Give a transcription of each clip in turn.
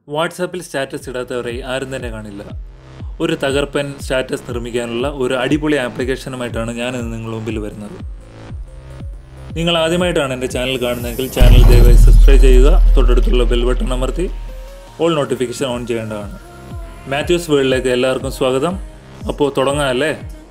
വാട്സാപ്പിൽ സ്റ്റാറ്റസ് ഇടാത്തവരെ ആരും തന്നെ കാണില്ല ഒരു തകർപ്പൻ സ്റ്റാറ്റസ് നിർമ്മിക്കാനുള്ള ഒരു അടിപൊളി ആപ്ലിക്കേഷനുമായിട്ടാണ് ഞാൻ ഇന്ന് നിങ്ങളുടെ മുമ്പിൽ വരുന്നത് നിങ്ങൾ ആദ്യമായിട്ടാണ് എൻ്റെ ചാനൽ കാണുന്നതെങ്കിൽ ചാനൽ ദയവായി സബ്സ്ക്രൈബ് ചെയ്യുക തൊട്ടടുത്തുള്ള ബെൽ ബട്ടൺ അമർത്തി ഓൾ നോട്ടിഫിക്കേഷൻ ഓൺ ചെയ്യേണ്ടതാണ് മാത്യൂസ് വേൾഡിലേക്ക് എല്ലാവർക്കും സ്വാഗതം അപ്പോൾ തുടങ്ങാമല്ലേ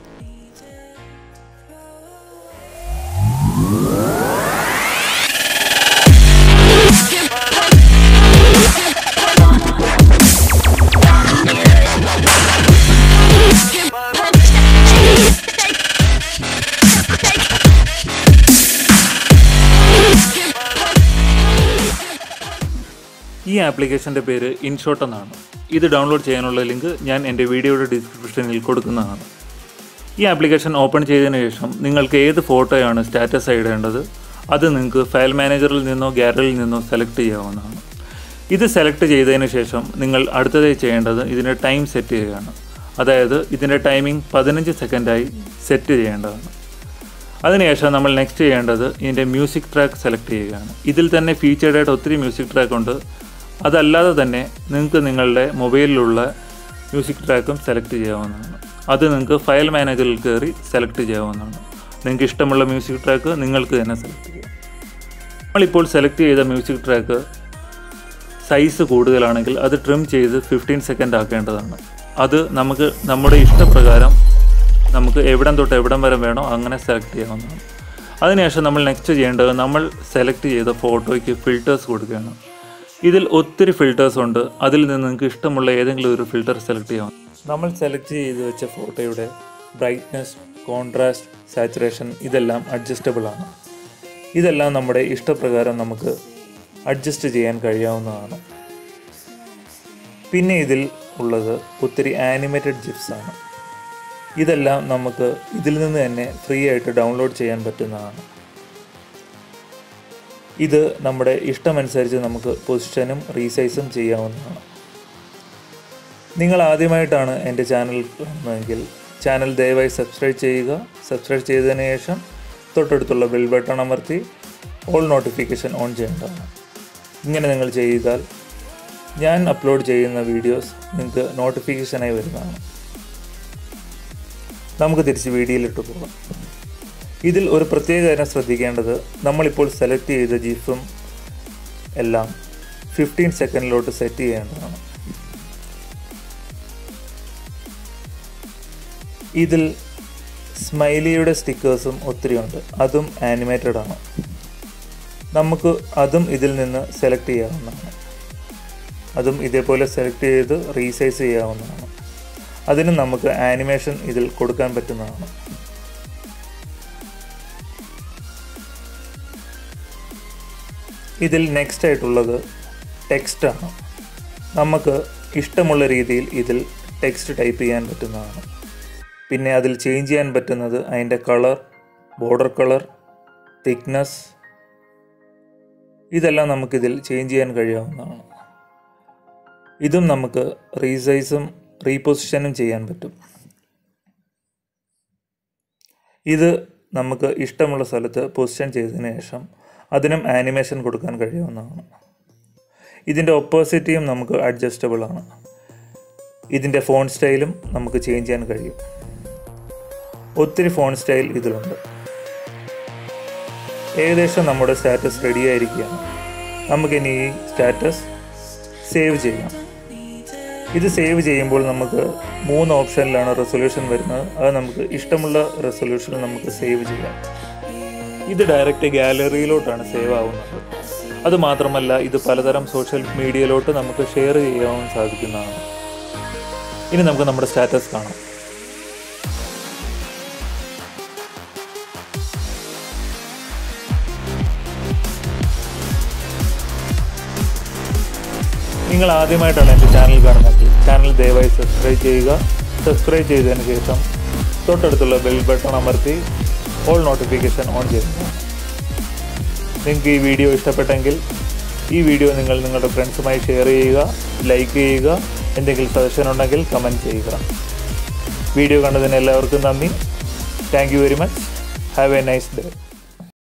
ഈ ആപ്ലിക്കേഷൻ്റെ പേര് ഇൻഷോട്ട് എന്നാണ് ഇത് ഡൗൺലോഡ് ചെയ്യാനുള്ള ലിങ്ക് ഞാൻ എൻ്റെ വീഡിയോയുടെ ഡിസ്ക്രിപ്ഷനിൽ കൊടുക്കുന്നതാണ് ഈ ആപ്ലിക്കേഷൻ ഓപ്പൺ ചെയ്തതിന് ശേഷം നിങ്ങൾക്ക് ഏത് ഫോട്ടോയാണ് സ്റ്റാറ്റസ് ഇടേണ്ടത് അത് നിങ്ങൾക്ക് ഫയൽ മാനേജറിൽ നിന്നോ ഗാലറിയിൽ നിന്നോ സെലക്ട് ചെയ്യാവുന്നതാണ് ഇത് സെലക്ട് ചെയ്തതിന് ശേഷം നിങ്ങൾ അടുത്തതായി ചെയ്യേണ്ടത് ഇതിൻ്റെ ടൈം സെറ്റ് ചെയ്യുകയാണ് അതായത് ഇതിൻ്റെ ടൈമിംഗ് പതിനഞ്ച് സെക്കൻഡായി സെറ്റ് ചെയ്യേണ്ടതാണ് അതിനുശേഷം നമ്മൾ നെക്സ്റ്റ് ചെയ്യേണ്ടത് ഇതിൻ്റെ മ്യൂസിക് ട്രാക്ക് സെലക്ട് ചെയ്യുകയാണ് ഇതിൽ തന്നെ ഫീച്ചേർഡ് ആയിട്ട് ഒത്തിരി മ്യൂസിക് ട്രാക്ക് ഉണ്ട് അതല്ലാതെ തന്നെ നിങ്ങൾക്ക് നിങ്ങളുടെ മൊബൈലിലുള്ള മ്യൂസിക് ട്രാക്കും സെലക്ട് ചെയ്യാവുന്നതാണ് അത് നിങ്ങൾക്ക് ഫയൽ മാനേജറിൽ കയറി സെലക്ട് ചെയ്യാവുന്നതാണ് നിങ്ങൾക്ക് ഇഷ്ടമുള്ള മ്യൂസിക് ട്രാക്ക് നിങ്ങൾക്ക് തന്നെ സെലക്ട് ചെയ്യാം നമ്മളിപ്പോൾ സെലക്ട് ചെയ്ത മ്യൂസിക് ട്രാക്ക് സൈസ് കൂടുതലാണെങ്കിൽ അത് ട്രിം ചെയ്ത് ഫിഫ്റ്റീൻ സെക്കൻഡ് ആക്കേണ്ടതാണ് അത് നമുക്ക് നമ്മുടെ ഇഷ്ടപ്രകാരം നമുക്ക് എവിടം തൊട്ട് എവിടം വരെ വേണോ അങ്ങനെ സെലക്ട് ചെയ്യാവുന്നതാണ് അതിനുശേഷം നമ്മൾ നെക്സ്റ്റ് ചെയ്യേണ്ടത് നമ്മൾ സെലക്ട് ചെയ്ത ഫോട്ടോയ്ക്ക് ഫിൽറ്റേഴ്സ് കൊടുക്കുകയാണ് ഇതിൽ ഒത്തിരി ഫിൽറ്റേഴ്സ് ഉണ്ട് അതിൽ നിന്ന് നിങ്ങൾക്ക് ഇഷ്ടമുള്ള ഏതെങ്കിലും ഒരു ഫിൽറ്റർ സെലക്ട് ചെയ്യാം നമ്മൾ സെലക്ട് ചെയ്ത് വെച്ച ഫോട്ടോയുടെ ബ്രൈറ്റ്നസ് കോൺട്രാസ്റ്റ് സാച്ചുറേഷൻ ഇതെല്ലാം അഡ്ജസ്റ്റബിൾ ആണ് ഇതെല്ലാം നമ്മുടെ ഇഷ്ടപ്രകാരം നമുക്ക് അഡ്ജസ്റ്റ് ചെയ്യാൻ കഴിയാവുന്നതാണ് പിന്നെ ഇതിൽ ഉള്ളത് ഒത്തിരി ആനിമേറ്റഡ് ജിപ്സ് ആണ് ഇതെല്ലാം നമുക്ക് ഇതിൽ നിന്ന് തന്നെ ഫ്രീ ആയിട്ട് ഡൗൺലോഡ് ചെയ്യാൻ പറ്റുന്നതാണ് ഇത് നമ്മുടെ ഇഷ്ടമനുസരിച്ച് നമുക്ക് പൊസിഷനും റീസൈസും ചെയ്യാവുന്നതാണ് നിങ്ങൾ ആദ്യമായിട്ടാണ് എൻ്റെ ചാനൽ കാണുന്നതെങ്കിൽ ചാനൽ ദയവായി സബ്സ്ക്രൈബ് ചെയ്യുക സബ്സ്ക്രൈബ് ചെയ്തതിന് ശേഷം തൊട്ടടുത്തുള്ള ബെൽ ബട്ടൺ അമർത്തി ഓൾ നോട്ടിഫിക്കേഷൻ ഓൺ ചെയ്യേണ്ടതാണ് ഇങ്ങനെ നിങ്ങൾ ചെയ്താൽ ഞാൻ അപ്ലോഡ് ചെയ്യുന്ന വീഡിയോസ് നിങ്ങൾക്ക് നോട്ടിഫിക്കേഷനായി വരുന്നതാണ് നമുക്ക് തിരിച്ച് വീഡിയോയിലിട്ട് പോകാം ഇതിൽ ഒരു പ്രത്യേക കാര്യം ശ്രദ്ധിക്കേണ്ടത് നമ്മളിപ്പോൾ സെലക്ട് ചെയ്ത ജിഫും എല്ലാം ഫിഫ്റ്റീൻ സെക്കൻഡിലോട്ട് സെറ്റ് ചെയ്യേണ്ടതാണ് ഇതിൽ സ്മൈലിയുടെ സ്റ്റിക്കേഴ്സും ഒത്തിരി ഉണ്ട് അതും ആനിമേറ്റഡ് ആണ് നമുക്ക് അതും ഇതിൽ നിന്ന് സെലക്ട് ചെയ്യാവുന്നതാണ് അതും ഇതേപോലെ സെലക്ട് ചെയ്ത് റീസൈസ് ചെയ്യാവുന്നതാണ് അതിന് നമുക്ക് ആനിമേഷൻ ഇതിൽ കൊടുക്കാൻ പറ്റുന്നതാണ് ഇതിൽ നെക്സ്റ്റ് ആയിട്ടുള്ളത് ടെക്സ്റ്റ് ആണ് നമുക്ക് ഇഷ്ടമുള്ള രീതിയിൽ ഇതിൽ ടെക്സ്റ്റ് ടൈപ്പ് ചെയ്യാൻ പറ്റുന്നതാണ് പിന്നെ അതിൽ ചേഞ്ച് ചെയ്യാൻ പറ്റുന്നത് അതിൻ്റെ കളർ ബോർഡർ കളർ തിക്നെസ് ഇതെല്ലാം നമുക്കിതിൽ ചേഞ്ച് ചെയ്യാൻ കഴിയാവുന്നതാണ് ഇതും നമുക്ക് റീസൈസും റീപൊസിഷനും ചെയ്യാൻ പറ്റും ഇത് നമുക്ക് ഇഷ്ടമുള്ള സ്ഥലത്ത് പൊസിഷൻ ചെയ്തതിന് ശേഷം അതിനും ആനിമേഷൻ കൊടുക്കാൻ കഴിയാവുന്നതാണ് ഇതിൻ്റെ ഒപ്പോസിറ്റിയും നമുക്ക് അഡ്ജസ്റ്റബിൾ ആണ് ഇതിൻ്റെ ഫോൺ സ്റ്റൈലും നമുക്ക് ചേഞ്ച് ചെയ്യാൻ കഴിയും ഒത്തിരി ഫോൺ സ്റ്റൈൽ ഇതിലുണ്ട് ഏകദേശം നമ്മുടെ സ്റ്റാറ്റസ് റെഡി ആയിരിക്കുകയാണ് നമുക്കിനി ഈ സ്റ്റാറ്റസ് സേവ് ചെയ്യാം ഇത് സേവ് ചെയ്യുമ്പോൾ നമുക്ക് മൂന്ന് ഓപ്ഷനിലാണ് റെസൊല്യൂഷൻ വരുന്നത് അത് നമുക്ക് ഇഷ്ടമുള്ള റെസൊല്യൂഷനിൽ നമുക്ക് സേവ് ചെയ്യാം ഇത് ഡയറക്റ്റ് ഗാലറിയിലോട്ടാണ് സേവ് ആവുന്നത് അതുമാത്രമല്ല ഇത് പലതരം സോഷ്യൽ മീഡിയയിലോട്ട് നമുക്ക് ഷെയർ ചെയ്യാൻ സാധിക്കുന്നതാണ് ഇനി നമുക്ക് നമ്മുടെ സ്റ്റാറ്റസ് കാണാം നിങ്ങൾ ആദ്യമായിട്ടാണ് എൻ്റെ ചാനൽ കാണുന്നതെങ്കിൽ ചാനൽ ദയവായി സബ്സ്ക്രൈബ് ചെയ്യുക സബ്സ്ക്രൈബ് ചെയ്തതിന് ശേഷം തൊട്ടടുത്തുള്ള ബെൽ ബട്ടൺ അമർത്തി ഓൾ നോട്ടിഫിക്കേഷൻ ഓൺ ചെയ്യുക നിങ്ങൾക്ക് ഈ വീഡിയോ ഇഷ്ടപ്പെട്ടെങ്കിൽ ഈ വീഡിയോ നിങ്ങൾ നിങ്ങളുടെ ഫ്രണ്ട്സുമായി ഷെയർ ചെയ്യുക ലൈക്ക് ചെയ്യുക എന്തെങ്കിലും സജഷൻ ഉണ്ടെങ്കിൽ കമൻറ്റ് ചെയ്യുക വീഡിയോ കണ്ടതിന് എല്ലാവർക്കും നന്ദി thank you very much have a nice day